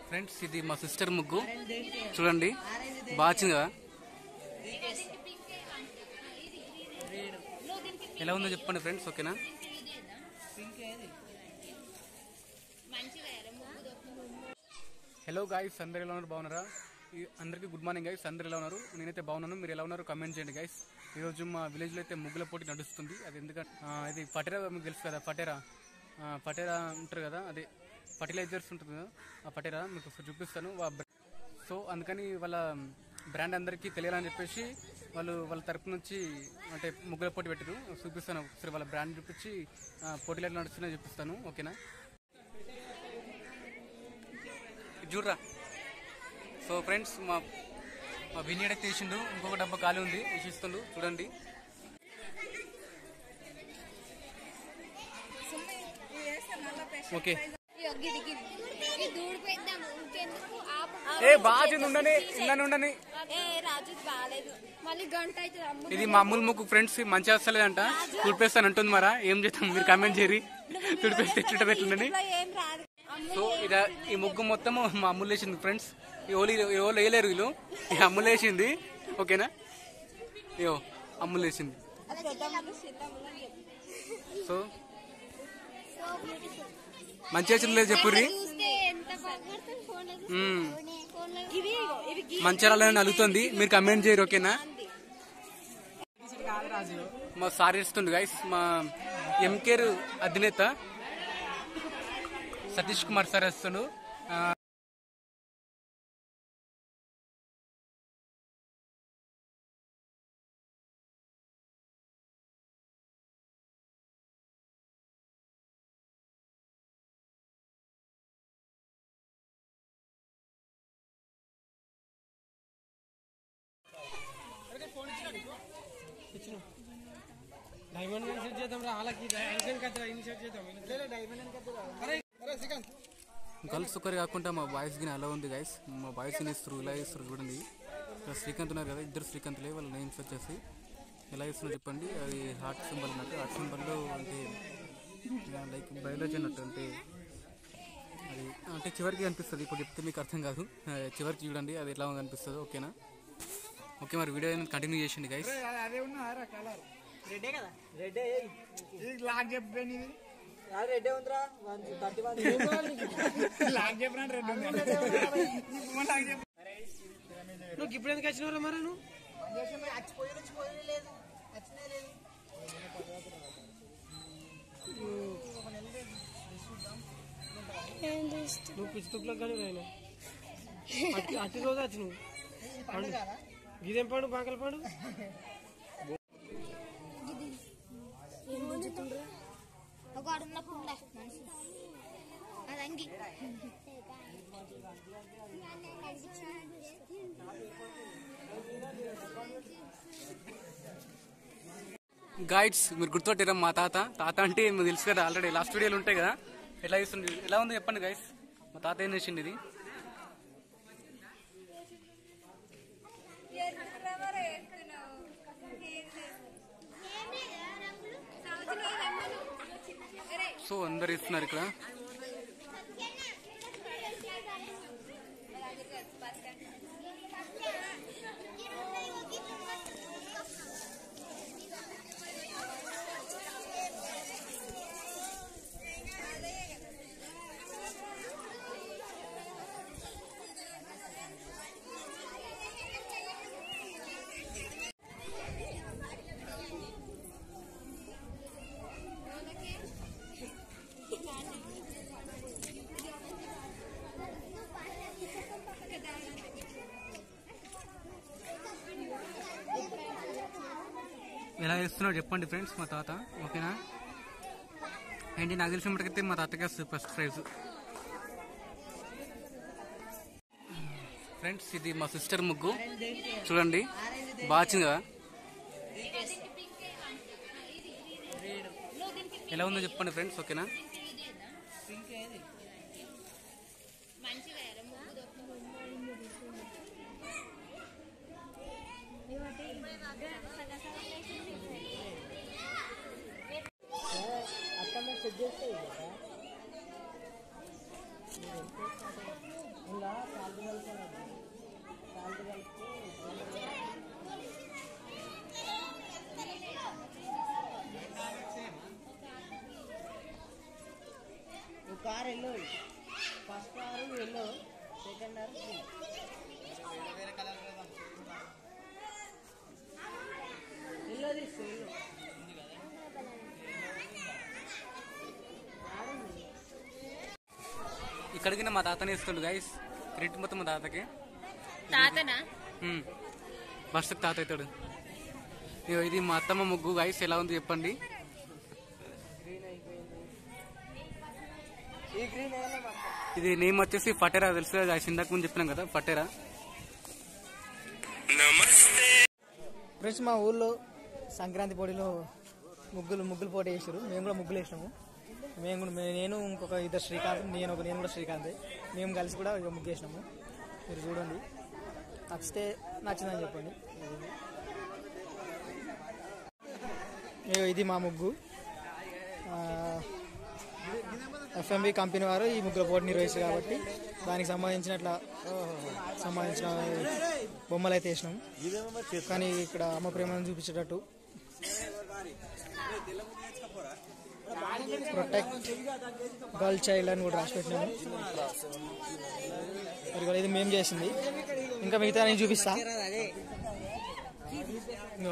Friends ఇది మా sister ముగ్గు చూడండి బాగా వచ్చింది కదా ఎలా ఉందో చెప్పండి ఫ్రెండ్స్ ఓకేనా హలో గాయస్ అందరు ఎలా ఉన్నారు బాగున్నారా ఈ- అందరికీ గుడ్ మార్నింగ్ గైస్ అందరు ఎలా ఉన్నారు నేనైతే బాగున్నాను మీరు ఎలా ఉన్నారు కమెంట్ చేయండి గైస్ ఈరోజు మా విలేజ్ లో అయితే ముగ్గుల పోటీ నడుస్తుంది అది ఎందుకంటే ఆ, ఇది పటేరా మీకు తెలుసు కదా పటేరా ఆ, పటేరా ఉంటారు కదా అదే ఫర్టిలైజర్స్ ఉంటుంది కదా ఆ పటేరా మీకు ఒకసారి చూపిస్తాను వా- సో అందుకని వాళ్ళ బ్రాండ్ అందరికీ తెలియాలని చెప్పేసి వాళ్ళు వాళ్ళ తరపు నుంచి అంటే ముగ్గుల పోటీ పెట్టారు చూపిస్తాను ఒకసారి వాళ్ళ బ్రాండ్ చూపించి ఆ, పోటీలు ఎట్లా నడుస్తున్నాయో చూపిస్తాను ఓకేనా ఇది చూడరా సో ఫ్రెండ్స్ మా మా వినియడ తీసిండు ఇంకొక డబ్బా ఖాళీ ఉంది తీసిస్తుండు చూడండి ఓకే ఇగో గిది గిది ఇది దూడిపోయిద్దాం ఇంకెందుకు ఆపు ఏ బాగా ఉండని ఉండని ఉండని ఏ రాజు ఇది బాగాలేదు మళ్ళీ గంట అవుతుంది అమ్ము ఇది మా అమ్ముల్ ముక్కు ఫ్రెండ్స్ మంచిగా వస్తలేదంట తుడిపేస్తాను అంటుంది మరా ఏం చేద్దాం మీరు కమెంట్ చేయరి తుడిపేస్తే ఎట్లుంటుంది ఎట్లుండని ఇట్లా ఏం రాదు అమ్ము సో ఇది ఈ ముగ్గు మొత్తం మా అమ్ములు వేసింది ఫ్రెండ్స్ ఈ ఓలి ఎవరు వేయలేరు వీళ్ళు ఈ అమ్ములు వేసింది ఓకేనా అయ్యో అమ్ములు వేసింది అది పెద్దమ్మలు చిన్నమ్మలు అని చెప్పు. సో మంచిగా వచ్చింది లేదు చెప్పుర్రి చూస్తే ఎంత బాగుపడుతుంది ఫోన్ మ్మ్. ఇవి ఇగో, ఇవి గి- మంచిగా రాలేదని అలుగుతుంది మీరు కమెంట్ చేయరు ఓకేనా మా సార్ ఇస్తుంది గైస్ మా ఎంకేర్ అధినేత సతీష్ కుమార్ సార్ వస్తుండు ఆ, డైమండ్ ఇన్సెట్ చేద్దాం రా వాళ్ళకి ఇన్సెట్ కదా ఇన్సెట్ చేద్దాం డైమండ్ గర్ల్స్ ఒకరు కాకుండా మా బాయ్స్ గిన అలా ఉంది గైస్ మా బాయ్స్ ఇస్తారు ఇలా ఇస్తారు చూడండి ఇక్కడ శ్రీకాంత్ ఉన్నారు కదా ఇద్దరు శ్రీకాంత్లే వాళ్ళ నేమ్స్ వచ్చేసి ఎలా ఇస్తున్నారు చెప్పండి అది హార్ట్ సింబల్ అన్నట్టు హార్ట్ సింబల్లో అంటే లైక్ బయాలజీ అన్నట్టు అంటే అది అంటే చివరికి అనిపిస్తుంది ఇప్పుడు చెప్తే మీకు అర్థం కాదు ఆ, చివరికి చూడండి అది ఎట్లా అనిపిస్తుందో ఓకేనా ఓకే మరి వీడియో కంటిన్యూ చేసిండి గైస్ అదే ఉన్నా కలర్ రెడ్డే కదా రెడ్డే ఇది లాక్ చెప్పాను ఇది రెడ్డే ఉందిరా వన్ థర్టీ వన్ లాక్ చెప్పినా రెడ్ ఉంది నువ్వు ఇప్పుడు ఎందుకు వచ్చినవరా మరి నువ్వు నువ్వు పిచ్చి తుక్కులకు కానీ రాయను అట్టి అట్టి రోజు వచ్చి నువ్వు పండు గిదేం పండు బాంకల పండు ఒక ఆడున్న పుల్ల మనిషి అది అంగి గైడ్స్ మీరు గుర్తుపట్టారా మా తాత తాత అంటే మీకు తెలుసు కదా ఆల్రెడీ లాస్ట్ వీడియోలు ఉంటాయి కదా ఎట్లా చేస్తుంది ఎలా ఉంది చెప్పండి గైస్ మా తాత ఏం చేసింది ఇది సో అందరు ఇస్తున్నారు ఇక్కడ ఎలా చేస్తున్నాడు చెప్పండి ఫ్రెండ్స్ మా తాత ఓకేనా ఏంటి నాకు తెలిసిన మటుకైతే మా తాతకి వస్తుంది ఫస్ట్ ప్రైజ్ ఫ్రెండ్స్ ఇది మా సిస్టర్ ముగ్గు చూడండి బాగా వచ్చింది కదా ఎలా ఉందో చెప్పండి ఫ్రెండ్స్ ఓకేనా అక్కడ సెట్ చేస్తే car yellow first car yellow second car yellow తీసుకో ఎల్లో ఇక్కడికి మా తాతనే ఇస్తుండు గైస్ క్రెడిట్ మొత్తం మా తాతకి తాతనా ఉమ్. ఫస్ట్ తాత అవుతాడు ఇగో ఇది మా అత్తమ్మ ముగ్గు గైస్ ఎలా ఉంది చెప్పండి ఈ గ్రీన్ ఏదైనా మాకు ఇది నేమ్ వచ్చేసి ఫటేరా తెలుసు కదా ఇందాక ముందు చెప్పినాం కదా ఫటేరా ఫ్రెండ్స్ మా ఊళ్ళో సంక్రాంతి పోటీలో ముగ్గులు ముగ్గులు పోటీ వేసారు మేము కూడా ముగ్గులు వేసినాము మేము కూడా మే- నేను ఇంకొక ఇద్దరు శ్రీకాంత్ నేను ఒక నేను కూడా శ్రీకాంత్ మేము కలిసి కూడా ఇక ముగ్గు వేసినాము మీరు చూడండి నచ్చితే నచ్చిందని చెప్పండి ఇగో ఇది మా ముగ్గు ఎఫ్ఎంబి కంపెనీ వారు ఈ ముగ్గుల పోటీ నిర్వహిస్తారు కాబట్టి దానికి సంబంధించినట్ల సంబంధించిన బొమ్మలు అయితే వేసినాం కానీ ఇక్కడ అమ్మ ప్రేమను చూపించేటట్టు ప్రొటెక్ట్ గర్ల్ చైల్డ్ అని కూడా రాసి పెట్టినాము మరి కూడా ఇది మేము చేసింది ఇంకా మిగతా నేను చూపిస్తా ఇదిగో.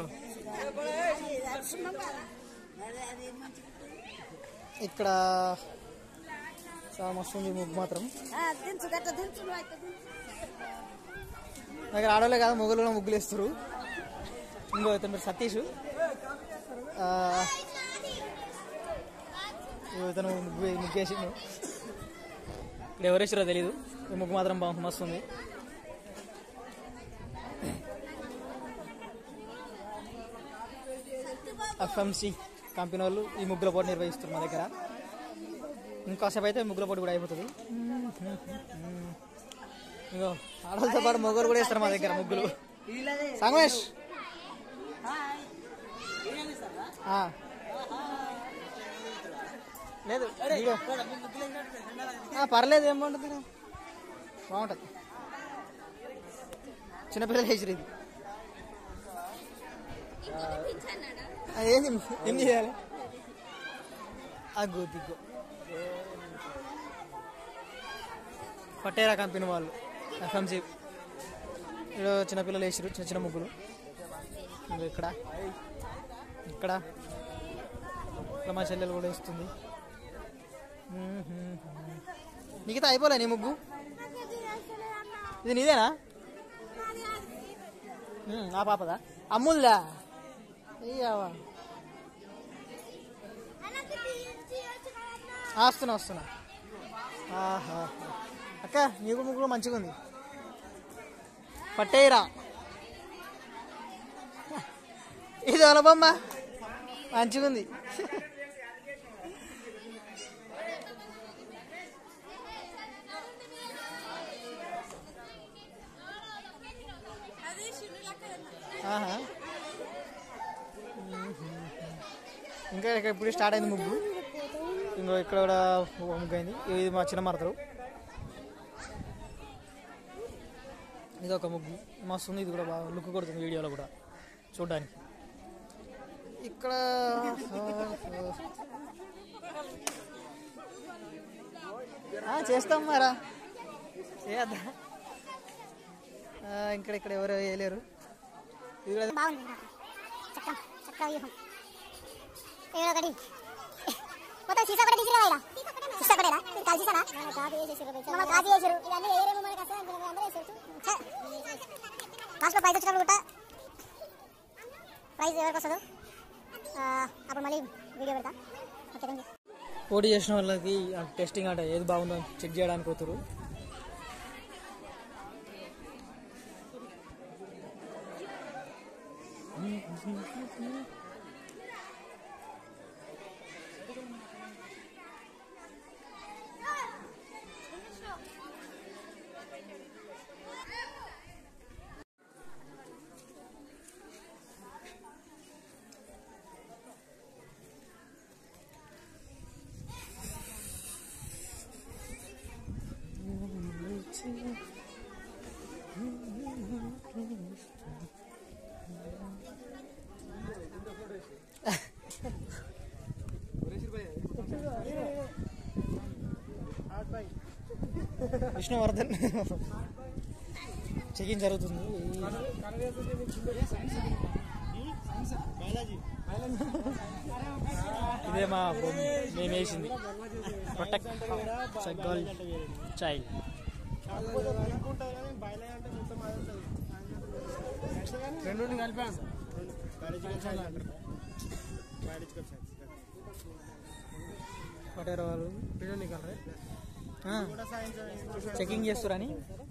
ఇక్కడ చాలా మస్తు ఉంది ముగ్గు మాత్రం దగ్గర ఆడవాళ్ళే కాదు మొగలు కూడా ముగ్గులు వేస్తారు ఇంకో ఇతను పేరు సతీష్ ఆ, ఇగో ఇతను ముగ్గు ముగ్గు వేసిండు ఇక్కడ ఎవరు వేసారో తెలీదు ఈ ముగ్గు మాత్రం బాగుంది మస్తు ఉంది ఎఫ్ఎంసి కంపెనీ వాళ్ళు ఈ ముగ్గుల పోటీ నిర్వహిస్తారు మా దగ్గర ఇంకాసేపు అయితే ముగ్గుల పోటీ కూడా అయిపోతుంది ఇగో ఆడలతో పాటు మొగలు కూడా వేస్తారు మా దగ్గర ముగ్గులు సంగమేష్ ఆ. లేదు వీడియో. ఆ, పర్లేదు ఏం బాగుంటుంది బాగుంటుంది చిన్నపిల్లలు వేసిరు ఇది ఆ, ఏంది ఏం చేయాలి అగ్గు దిగ్గు పటేరా కంపెనీ వాళ్ళు ఎఫ్ఎంసీ ఇక్కడ చిన్నపిల్లలు వేసిరు చిన్న చిన్న ముగ్గులు ఇంకా ఇక్కడ ఇక్కడ ఇక్కడ మా చెల్లెలు కూడా వేస్తుంది మిగతా అయిపోలే నీ ముగ్గు ఇది నీదేనా ఉమ్, నా పాపదా అమ్ముల్దా అయ్యావా ఆ, వస్తున్నా వస్తున్నా ఆహా అక్క నీకు ముగ్గురు మంచిగా ఉంది పట్టేయరా ఇది ఎవల బొమ్మ మంచిగా ఉంది ఆహా ఇంకా ఇక్కడ ఇప్పుడు స్టార్ట్ అయింది ముగ్గు ఇంకో ఇక్కడ కూడా ఒక ముగ్గు అయింది ఇది మా చిన్న మరతలు ఇది ఒక ముగ్గు మస్తు ఉంది ఇది కూడా బాగా లుక్ కొడుతుంది వీడియోలో కూడా చూడడానికి ఇక్కడ ఆ, చేస్తాం మరా చేద్దా ఇక్కడ ఇక్కడ ఎవరు వేయలేరు ఇది కూడా బాగుంది నాకు చక్కం చక్క వ్యూహం ఏదో ఒకటి మొత్తం సీసా కూడా తీసిరా ఇలా సీసా కూడా ఇది కాదు సీసానా కాదు వేసేసారు మమ్మల్ని కాదు చేసారు ఇవన్నీ వేరేమో మనకి అసలు అందరూ వేసేచ్చు లాస్ట్లో ప్రైజ్ వచ్చినప్పుడు కూడా ప్రైజ్ ఎవరికి వస్తుందో ఆ, అప్పుడు మళ్ళీ వీడియో పెడతా ఓకే థ్యాంక్ యూ పోటీ చేసిన వాళ్ళకి టెస్టింగ్ అంటే ఏది బాగుందో చెక్ చేయడానికి పోతారు విష్ణువర్ధన్ చెకింగ్ జరుగుతుంది ఇదే మా బొమ్మ మేము వేసింది ప్రొటెక్ట్ గర్ల్ చైల్డ్ రెండు కలిపాను పటేర వాళ్ళు వీడియో నికలరే చెకింగ్ చేస్తురని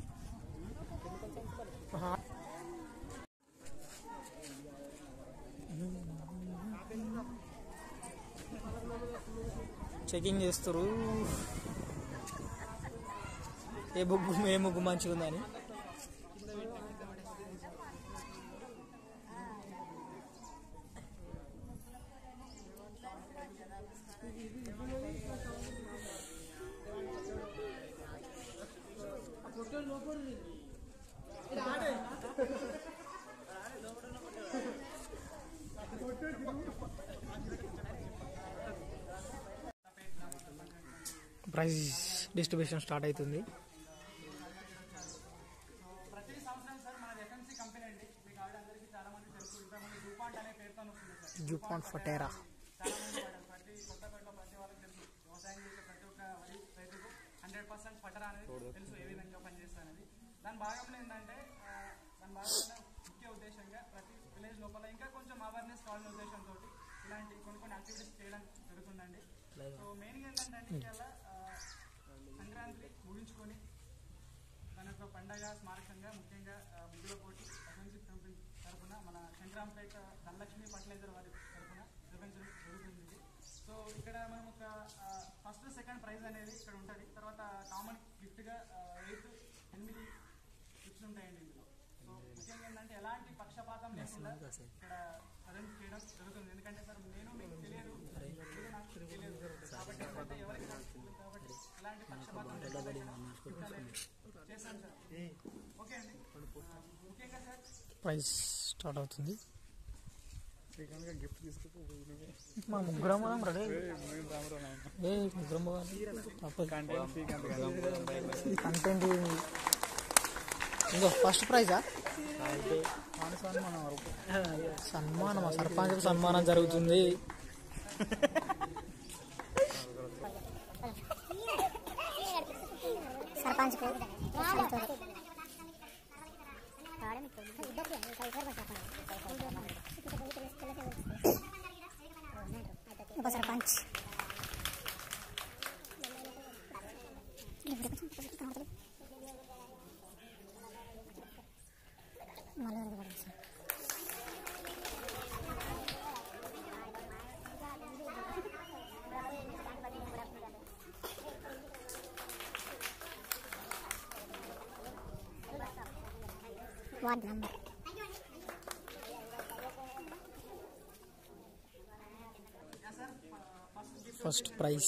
చెకింగ్ చేస్తారు ఏ బుగ్గు ఏ ముగ్గు మంచిగా ఉందని ప్రైజ్ డిస్ట్రిబ్యూషన్ స్టార్ట్ అవుతుంది ప్రతి సంవత్సరం సార్ మన ఎఫ్ఎంసీ కంపెనీ అండి మీకు ఆవిడ అందరికీ చాలా మంది తెలుసు ఇంతకుముందు జూపాంట్ అనే పేరుతో వస్తుంది సార్ జూపాన్ ఫటేరా చాలా మంది వాడారు ప్రతి కొత్తపేటలో ప్రతి వాళ్ళకి తెలుసు వ్యవసాయం చేసే ప్రతి ఒక్క వరి రైతుకు హండ్రెడ్ పర్సెంట్ పట్టరా అనేది తెలుసు ఏ విధంగా పనిచేస్తానది దాని భాగంలో ఏంటంటే ఆ, దాని భాగంలో ముఖ్య ఉద్దేశంగా ప్రతి విలేజ్ లోపల ఇంకా కొంచెం అవేర్నెస్ కావాలనే ఉద్దేశంతో ఇలాంటి కొన్ని కొన్ని యాక్టివిటీస్ చేయడం జరుగుతుందండి సో మెయిన్గా ఏంటంటే ఇవాళ ఆ, సంక్రాంతి ముగించుకొని దాని యొక్క పండగ స్మారకంగా ముఖ్యంగా ఆ, ముగ్గుల పోటీ ఎఫ్ఎంసీ కంపెనీ తరఫున మన శంకరాంపేట ధనలక్ష్మి ఫర్టిలైజర్ వారి తరఫున నిర్వహించడం జరుగుతుంది ఇది. సో ఇక్కడ మనం ఒక ఫస్ట్ సెకండ్ ప్రైజ్ అనేది ఇక్కడ ఉంటుంది తర్వాత కామన్ గిఫ్ట్గా ఎయిత్ ఎనిమిది గిఫ్ట్స్ ఉంటాయండి ఇందులో సో ముఖ్యంగా ఏంటంటే ఎలాంటి పక్షపాతం లేకుండా ఇక్కడ అరేంజ్ చేయడం జరుగుతుంది ఎందుకంటే సార్ నేను మీకు తెలియదు మీరు నాకు తెలియదు కాబట్టి ఏంటంటే ఎవరికి నాకు తెలియదు కాబట్టి ఎలాంటి పక్షపాతం లేకుండా gift అనేది చేశాను సార్ ఓకే అండి ఆ, ముఖ్యంగా సార్ ప్రైజ్ స్టార్ట్ అవుతుంది మా ముగ్గురం మనం రెడీ ఏ ముగ్గురం పోవాలి తప్పదు కంటెంట్ ఇంకో ఫస్ట్ ప్రైజా సన్మానం సర్పంచ్ సన్మానం జరుగుతుంది సర్పంచ్ కు ఉప sarpanch ward number first prize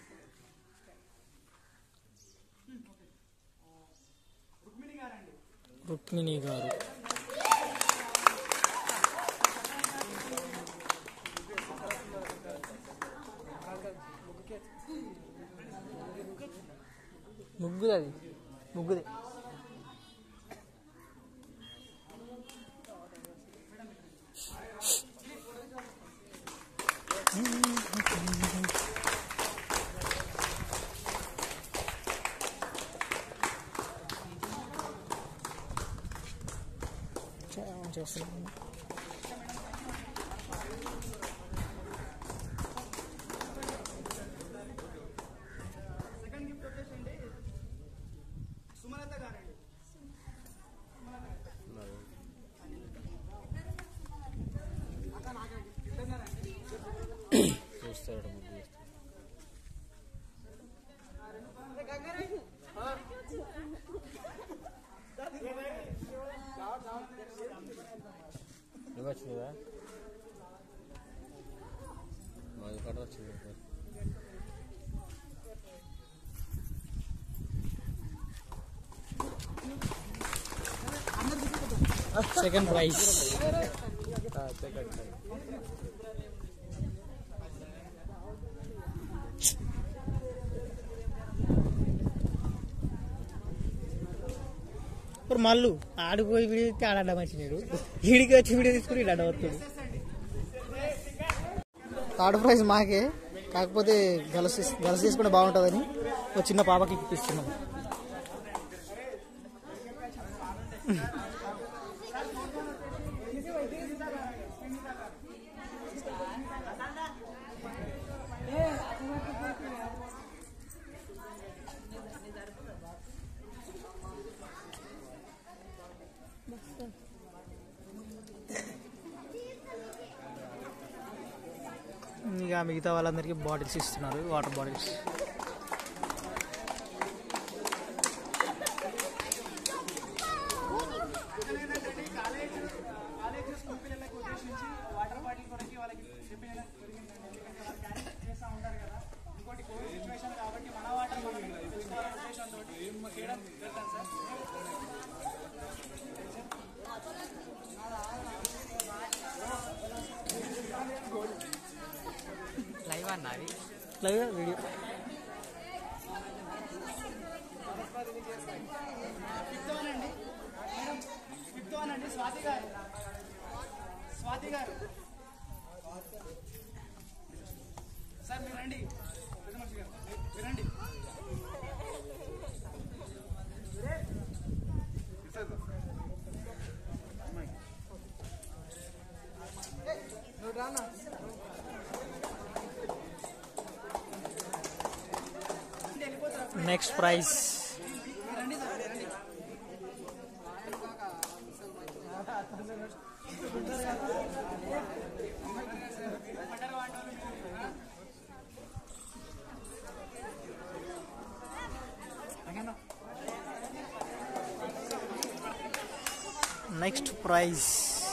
Rukmini గారండి రుక్మిణి గారు ముగ్గుది అది ముగ్గుది చేస్తున్నాను సెకండ్ గిఫ్ట్ వచ్చేసండి సుమలత గారండి వచ్చిందా మాది కూడా వచ్చింది సెకండ్ ప్రైజ్ ఇప్పుడు మళ్ళు ఆడిపోయి వీడియో తీస్తే ఆడ అడ్డ మంచినాడు ఈడికి వచ్చి వీడియో తీసుకుని ఈడు అడ్డ వస్తాడు థర్డ్ ప్రైజ్ మాకే కాకపోతే గలస్ గలస్ తీసుకుంటే బాగుంటుందని ఒక చిన్న పాపకి ఇప్పిస్తున్నాం ఇక మిగతా వాళ్ళందరికీ బాటిల్స్ ఇస్తున్నారు వాటర్ బాటిల్స్ లైవ్ అన్నది live video Swathi garu sir మీరు రండి పెద్ద మనిషి గారు మీరు రండి నెక్స్ట్ ప్రైజ్ నెక్స్ట్ ప్రైజ్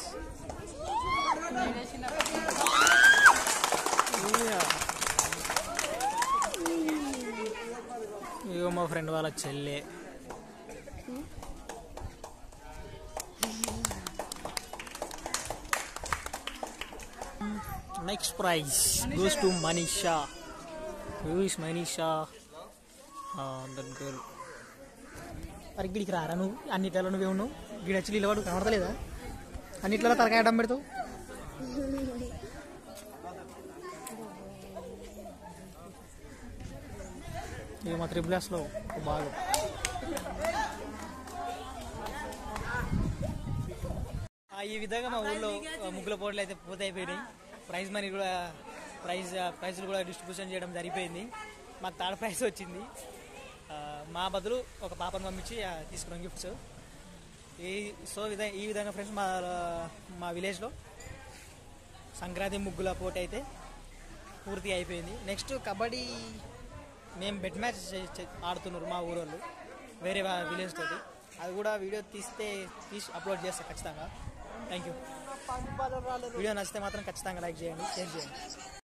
ఇగో మా ఫ్రెండ్ వాళ్ళ చెల్లె next prize goes to Manisha who is Manisha that girl అరే గిడికి రారా నువ్వు అన్నిట్లలో నువ్వే ఉన్నావు గిడచ్చి నిలబడు కనబడతలేదా అన్నిట్లలో తలకాయ అడ్డం పెడతావు ఇక మా త్రిబుల్ లో బాగా ఆ, ఈ విధంగా మా ఊళ్ళో ఆ, ముగ్గుల పోటీలు అయితే పూర్తి అయిపోయినాయి ప్రైజ్ మనీ కూడా ప్రైజ్ ప్రైజ్లు కూడా డిస్ట్రిబ్యూషన్ చేయడం జరిగిపోయింది మాకు థర్డ్ ప్రైజ్ వచ్చింది ఆ, మా బదులు ఒక పాపను పంపించి ఆ, తీసుకున్నాం గిఫ్ట్స్ ఈ సో విధ ఈ విధంగా ఫ్రెండ్స్ మా మా విలేజ్లో సంక్రాంతి ముగ్గుల పోటీ అయితే పూర్తి అయిపోయింది నెక్స్ట్ కబడ్డీ మేము బెట్ మ్యాచ్ చే- చే- ఆడుతున్నారు మా ఊరోళ్ళు వేరే విలేజ్ తోటి అది కూడా వీడియో తీస్తే తీసి అప్లోడ్ చేస్తా ఖచ్చితంగా థ్యాంక్ యూ వీడియో నచ్చితే మాత్రం ఖచ్చితంగా లైక్ చేయండి షేర్ చేయండి